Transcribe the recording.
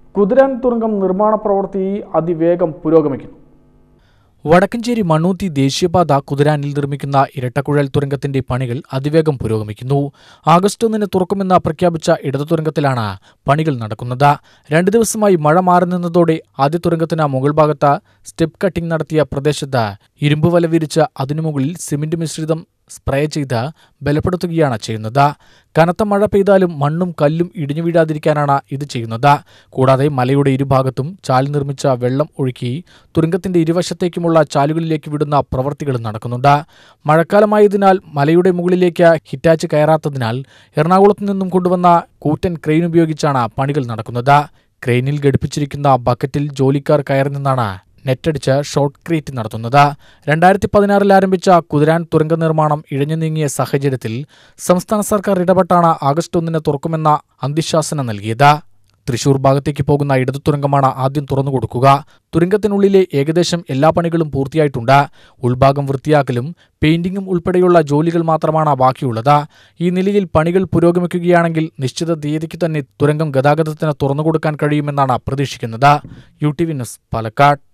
കുതിരാൻ തുരങ്കം നിർമ്മാണ പ്രവൃത്തി അതിവേഗം പുരോഗമിക്കുന്നു വടക്കഞ്ചേരി മണ്ണൂത്തി ദേശീയപാത കുതിരാനിൽ നിർമ്മിക്കുന്ന ഇരട്ടക്കുഴൽ തുരങ്കത്തിന്റെ പണികൾ അതിവേഗം പുരോഗമിക്കുന്നു ആഗസ്റ്റ് ഒന്നിന് തുറക്കുമെന്ന് പ്രഖ്യാപിച്ച ഇടതു തുരങ്കത്തിലാണ് പണികൾ നടക്കുന്നത് രണ്ടു ദിവസമായി മഴ മാറി നിന്നതോടെ ആദ്യ തുരങ്കത്തിന് മുകൾ ഭാഗത്ത് സ്റ്റെപ്പ് കട്ടിംഗ് നടത്തിയ പ്രദേശത്ത് ഇരുമ്പ് വല വിരിച്ച് അതിനു മുകളിൽ സിമന്റ് മിശ്രിതം സ്പ്രേ ചെയ്ത് ബലപ്പെടുത്തുകയാണ് ചെയ്യുന്നത് കനത്ത മഴ പെയ്താലും മണ്ണും കല്ലും ഇടിഞ്ഞു വീഴാതിരിക്കാനാണ് ഇത് ചെയ്യുന്നത് കൂടാതെ മലയുടെ ഇരുഭാഗത്തും ചാൽ നിർമ്മിച്ച വെള്ളം ഒഴുക്കി തുരങ്കത്തിന്റെ ഇരുവശത്തേക്കുമുള്ള ചാലുകളിലേക്ക് വിടുന്ന പ്രവൃത്തികളും നടക്കുന്നുണ്ട് മഴക്കാലമായതിനാൽ മലയുടെ മുകളിലേക്ക് ഹിറ്റാച്ച് കയറാത്തതിനാൽ എറണാകുളത്തു നിന്നും കൊണ്ടുവന്ന കൂറ്റൻ ക്രെയിൻ ഉപയോഗിച്ചാണ് പണികൾ നടക്കുന്നത് ക്രെയിനിൽ ഘടിപ്പിച്ചിരിക്കുന്ന ബക്കറ്റിൽ ജോലിക്കാർ കയറി നിന്നാണ് നെറ്റടിച്ച് ഷോർട്ട് ക്രീറ്റ് നടത്തുന്നത് രണ്ടായിരത്തി പതിനാറിൽ ആരംഭിച്ച കുതിരാൻ തുരങ്ക നിർമ്മാണം ഇഴഞ്ഞു നീങ്ങിയ സാഹചര്യത്തിൽ സംസ്ഥാന സർക്കാർ ഇടപെട്ടാണ് ആഗസ്റ്റ് ഒന്നിന് തുറക്കുമെന്ന അന്ത്യശാസനം നൽകിയത് തൃശൂർ ഭാഗത്തേക്ക് പോകുന്ന ഇടതു തുരങ്കമാണ് ആദ്യം തുറന്നു കൊടുക്കുക തുരങ്കത്തിനുള്ളിലെ ഏകദേശം എല്ലാ പണികളും പൂർത്തിയായിട്ടുണ്ട് ഉൾഭാഗം വൃത്തിയാക്കലും പെയിന്റിംഗും ഉൾപ്പെടെയുള്ള ജോലികൾ മാത്രമാണ് ബാക്കിയുള്ളത് ഈ നിലയിൽ പണികൾ പുരോഗമിക്കുകയാണെങ്കിൽ നിശ്ചിത തീയതിക്ക് തന്നെ തുരങ്കം ഗതാഗതത്തിന് തുറന്നുകൊടുക്കാൻ കഴിയുമെന്നാണ് പ്രതീക്ഷിക്കുന്നത് U T V news Palakkad